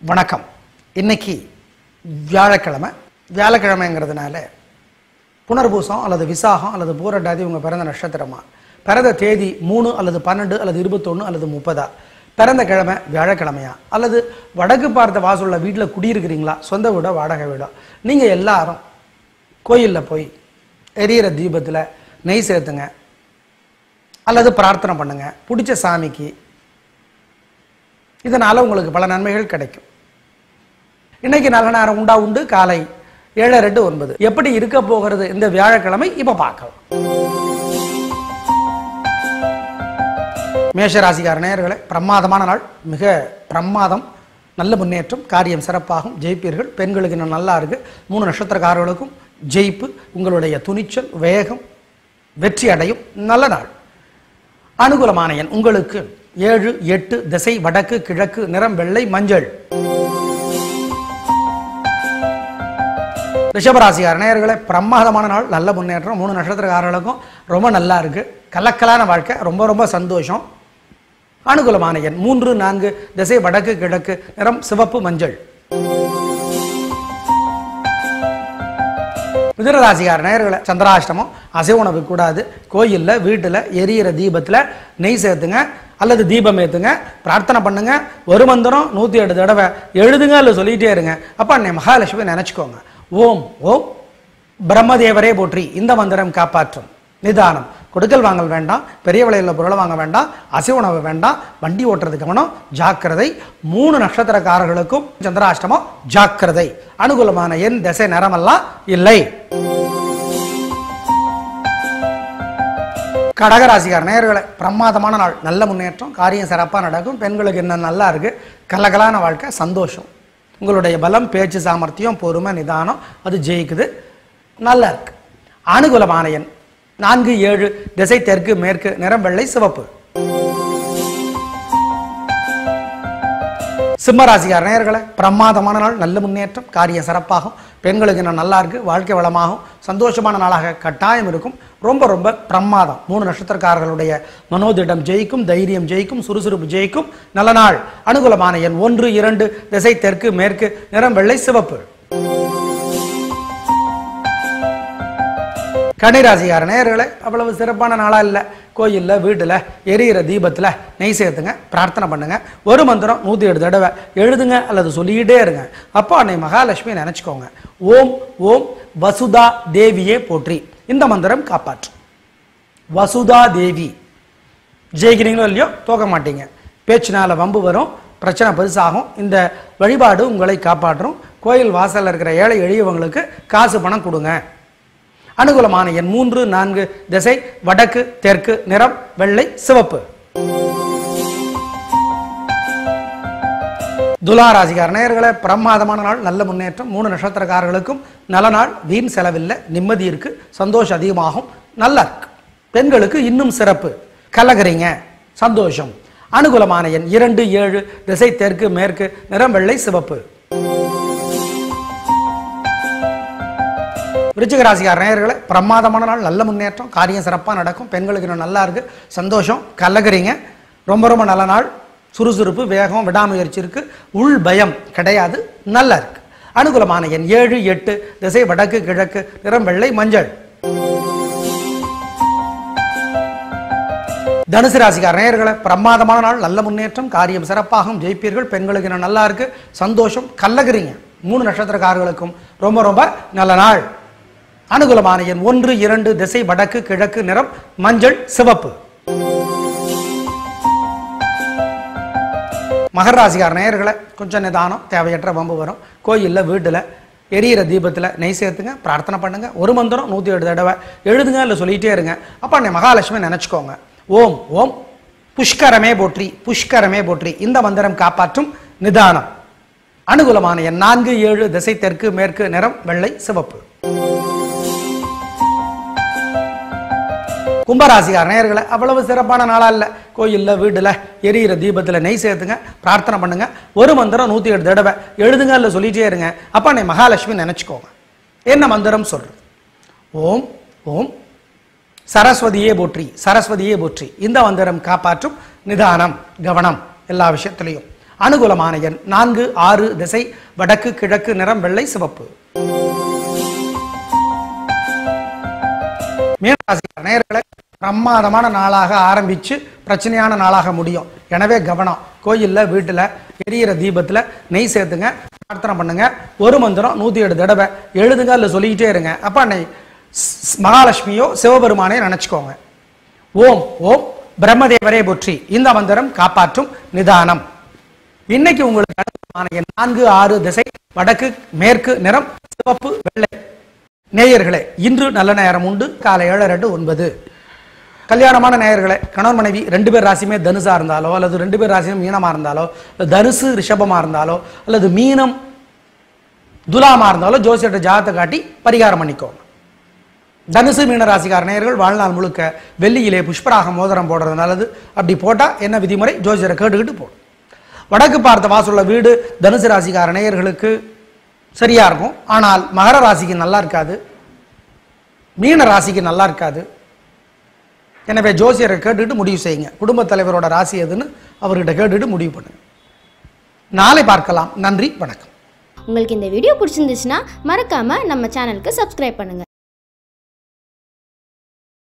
வணக்கம் இன்னைக்கு வியாழக்கிழமை வியாழக்கிழமைங்கிறதுனால புனர்பூசம் அல்லது விசாகம் அல்லது பூரட்டாதி உங்கள் பிறந்த நட்சத்திரமா பிறந்த தேதி மூணு அல்லது பன்னெண்டு அல்லது இருபத்தொன்று அல்லது முப்பதா பிறந்த கிழமை வியாழக்கிழமையா அல்லது வடக்கு பார்த்த வாசலில் வீட்டில் குடியிருக்கிறீங்களா சொந்த வீடோ வாடகை வீடோ நீங்கள் எல்லாரும் கோயிலில் போய் எரியிற தீபத்தில் நெய் சேர்த்துங்க அல்லது பிரார்த்தனை பண்ணுங்க பிடிச்ச சாமிக்கு இதனால உங்களுக்கு பல நன்மைகள் கிடைக்கும் இன்னைக்கு நல்ல நேரம் உண்டா உண்டு காலை ஏழு ரெண்டு ஒன்பது எப்படி இருக்க போகிறது இந்த வியாழக்கிழமை இப்ப பார்க்கலாம் மேஷராசிக்கார நேயர்களே பிரமாதமான நாள் மிக பிரமாதம் நல்ல முன்னேற்றம் காரியம் சிறப்பாகும் ஜெயிப்பீர்கள் பெண்களுக்கு இன்னும் நல்லா இருக்கு மூணு நட்சத்திரக்காரர்களுக்கும் ஜெயிப்பு உங்களுடைய துணிச்சல் வேகம் வெற்றி அடையும் நல்ல நாள் அனுகூலமான எண் உங்களுக்கு ஏழு எட்டு திசை வடக்கு கிழக்கு நிறம் வெள்ளை மஞ்சள் ரிஷபராசிக்கார நேயர்களே பிரமாதமான நாள் நல்ல முன்னேற்றம் மூணு நட்சத்திரக்காரர்களுக்கும் ரொம்ப நல்லா இருக்கு கலக்கலான வாழ்க்கை ரொம்ப ரொம்ப சந்தோஷம் அனுகூலமான எண் மூன்று நான்கு திசை வடக்கு கிழக்கு நிறம் சிவப்பு மஞ்சள் மிதுனராசிக்கார நேயர்களை சந்திராஷ்டமம் அசைவ உணவு கூடாது கோயிலில் வீட்டில் எரியிற தீபத்தில் நெய் சேர்த்துங்க அல்லது தீபம் ஏற்றுங்க பிரார்த்தனை பண்ணுங்க ஒரு மந்திரம் நூற்றி எட்டு தடவை எழுதுங்க அல்ல சொல்லிகிட்டே இருங்க அப்போ அன்னை மகாலட்சுமி நினச்சிக்கோங்க ஓம் ஓம் பிரம்மதேவரே போற்றி இந்த மந்திரம் காப்பாற்றும் நிதானம் கொடுக்கல் வாங்கல் வேண்டாம் பெரிய விலையில் பொருளை வாங்க வேண்டாம் அசைவ உணவு வேண்டாம் வண்டி ஓட்டுறது கவனம் ஜாக்கிரதை மூணு நட்சத்திரக்காரர்களுக்கும் சந்திராஷ்டமம் ஜாக்கிரதை அனுகூலமான எண் திசை நிறமெல்லாம் இல்லை கடகராசிக்கார நேயர்களே பிரமாதமான நாள் நல்ல முன்னேற்றம் காரியம் சிறப்பாக நடக்கும் பெண்களுக்கு என்ன நல்லா இருக்கு கலகலான வாழ்க்கை சந்தோஷம் உங்களுடைய பலம் பேச்சு சாமர்த்தியம் பொறுமை நிதானம் அது ஜெயிக்குது நல்லா இருக்கு அனுகூலமான எண் நான்கு ஏழு திசை தெற்கு மேற்கு நிறம் வெள்ளை சிவப்பு சிம்மராசிக்கார நேயர்களே பிரமாதமான நாள் நல்ல முன்னேற்றம் காரியம் சிறப்பாகும் பெண்களுக்கு இன்னும் நல்லா இருக்கு வாழ்க்கை வளமாகும் சந்தோஷமான நாளாக கட்டாயம் இருக்கும் ரொம்ப ரொம்ப பிரமாதம் மூணு நட்சத்திரக்காரர்களுடைய மனோதிடம் ஜெயிக்கும் தைரியம் ஜெயிக்கும் சுறுசுறுப்பு ஜெயிக்கும் நல்ல நாள் அனுகூலமான எண் ஒன்று இரண்டு திசை தெற்கு மேற்கு நிறம் வெள்ளை சிவப்பு கன்னிராசிக்கார நேயர்களே அவ்வளவு சிறப்பான நாளா இல்லை கோயிலில் வீட்டில் எரியிற தீபத்தில் நெய் சேர்த்துங்க பிரார்த்தனை பண்ணுங்க ஒரு மந்திரம் நூற்றி ஏழு தடவை எழுதுங்க அல்லது சொல்லிக்கிட்டே இருங்க அப்போ அன்னை மகாலட்சுமி நினச்சிக்கோங்க ஓம் ஓம் வசுதா தேவியே போற்றி இந்த மந்திரம் காப்பாற்றும் வசுதா தேவி ஜெயிக்கிறீங்களோ இல்லையோ தோக்க மாட்டீங்க பேச்சினால வம்பு வரும் பிரச்சனை பெருசாகும் இந்த வழிபாடு உங்களை காப்பாற்றும் கோயில் வாசல்ல இருக்கிற ஏழை எளியவங்களுக்கு காசு பணம் கொடுங்க அனுகூலமான எண் மூன்று நான்கு திசை வடக்கு தெற்கு நிறம் வெள்ளை சிவப்பு துலா ராசிக்கார நேயர்களே பிரமாதமான நாள் நல்ல முன்னேற்றம் மூணு நட்சத்திரக்காரர்களுக்கும் நல்ல நாள் வீண் செலவில்லை நிம்மதி இருக்கு சந்தோஷம் அதிகமாகும் நல்லா இருக்கு பெண்களுக்கு இன்னும் சிறப்பு கலகரிங்க சந்தோஷம் அனுகூலமான எண் இரண்டு ஏழு திசை தெற்கு மேற்கு நிறம் வெள்ளை சிவப்பு விருச்சிக ராசிக்கார நேயர்களே பிரமாதமான நாள் நல்ல முன்னேற்றம் காரியம் சிறப்பாக நடக்கும் பெண்களுக்கு இன்னும் நல்லா இருக்கு சந்தோஷம் கலகரிங்க ரொம்ப ரொம்ப நல்ல நாள் சுறுசுறுப்பு வேகம் விடாமுயற்சி இருக்கு உள் பயம் கிடையாது நல்லா இருக்கு அனுகூலமான எண் ஏழு எட்டு திசை வடக்கு கிழக்கு நிறம் வெள்ளை மஞ்சள் தனுசு ராசிக்கார நேயர்களே பிரமாதமான நாள் நல்ல முன்னேற்றம் காரியம் சிறப்பாகும் ஜெயிப்பீர்கள் பெண்களுக்கு இன்னும் நல்லா இருக்கு சந்தோஷம் கல்லகிறீங்க மூணு நட்சத்திரக்காரர்களுக்கும் ரொம்ப ரொம்ப நல்ல நாள் அனுகூலமான எண் ஒன்று இரண்டு திசை வடக்கு கிழக்கு நிறம் மஞ்சள் சிவப்பு மகர ராசிக்கார நேயர்களை கொஞ்சம் நிதானம் தேவையற்ற வம்பு வரும் கோயிலில் வீட்டில் எரியிற தீபத்தில் நெய் சேர்த்துங்க பிரார்த்தனை பண்ணுங்க ஒரு மந்திரம் நூற்றி ஏழு தடவை எழுதுங்க இல்லை சொல்லிகிட்டே இருங்க அப்போ அன்னை மகாலட்சுமி நினச்சிக்கோங்க ஓம் ஓம் புஷ்கரமே போற்றி புஷ்கரமே போற்றி இந்த மந்திரம் காப்பாற்றும் நிதானம் அனுகூலமான எண் நான்கு ஏழு திசை தெற்கு மேற்கு நிறம் வெள்ளை சிவப்பு கும்பராசிக்கார நேயர்களை அவ்வளவு சிறப்பான நாளா இல்லை கோயிலில் வீட்டில் எரியிற தீபத்தில் நெய் சேர்த்துங்க பிரார்த்தனை பண்ணுங்க ஒரு மந்திரம் நூற்றி ஏழு தடவை எழுதுங்க இல்லை சொல்லிட்டே இருங்க அப்போ அன்னை மகாலட்சுமி நினச்சிக்கோங்க என்ன மந்திரம் சொல்றது ஓம் ஓம் சரஸ்வதியே போற்றி சரஸ்வதியே போற்றி இந்த மந்திரம் காப்பாற்றும் நிதானம் கவனம் எல்லா விஷயத்திலையும் அனுகூலமான எண் நான்கு ஆறு திசை வடக்கு கிழக்கு நிறம் வெள்ளை சிவப்பு மீனராசி நேயர்களை பிரமாதமான நாளாக ஆரம்பிச்சு பிரச்சனையான நாளாக முடியும் எனவே கவனம் கோயில்ல வீட்டுல எரியிற தீபத்துல நெய் சேர்த்துங்க பிரார்த்தனை பண்ணுங்க ஒரு மந்திரம் நூத்தி ஏழு தடவை எழுதுங்க இல்ல சொல்லிக்கிட்டே இருங்க அப்ப அன்னை ஸ்- ஸ்- மகாலட்சுமியோ சிவபெருமானையோ நினைச்சுக்கோங்க ஓம் ஓம் பிரம்மதேவரே போற்றி இந்த மந்திரம் காப்பாற்றும் நிதானம் இன்னைக்கு உங்களுக்கு அனுகூலமான எண் நான்கு ஆறு திசை வடக்கு மேற்கு நிறம் சிவப்பு வெள்ளை நேயர்களே இன்று நல்ல நேரம் உண்டு காலை ஏழு ரெண்டு ஒன்பது கல்யாணமான நேயர்களே கணவன் மனைவி ரெண்டு பேர் ராசியுமே தனுசா இருந்தாலோ அல்லது ரெண்டு பேர் ராசியும் மீனமா இருந்தாலோ அல்லது தனுசு ரிஷபமா இருந்தாலோ அல்லது மீனம் துலாமா இருந்தாலோ ஜோசியர்கிட்ட ஜாதத்தை காட்டி பரிகாரம் பண்ணிக்கோங்க தனுசு மீன ராசிக்கார நேயர்கள் வாழ்நாள் முழுக்க வெள்ளியிலே புஷ்பராக மோதிரம் போடுறது நல்லது அப்படி போட்டா என்ன விதிமுறை ஜோசியரை கேட்டுக்கிட்டு போடும் வடக்கு பார்த்த வாசலுள்ள வீடு தனுசு ராசிக்கார நேயர்களுக்கு சரியா இருக்கும் ஆனால் மகர ராசிக்கு நல்லா இருக்காது மீன ராசிக்கு நல்லா இருக்காது எனவே ஜோசியரை கேட்டுட்டு முடிவு செய்யுங்க குடும்பத் தலைவரோட ராசி எதுன்னு அவர்கிட்ட கேட்டுட்டு முடிவு பண்ணுங்க நாளை பார்க்கலாம் நன்றி வணக்கம் உங்களுக்கு இந்த வீடியோ பிடிச்சிருந்துச்சுன்னா மறக்காமல் நம்ம சேனலுக்கு சப்ஸ்கிரைப் பண்ணுங்கள்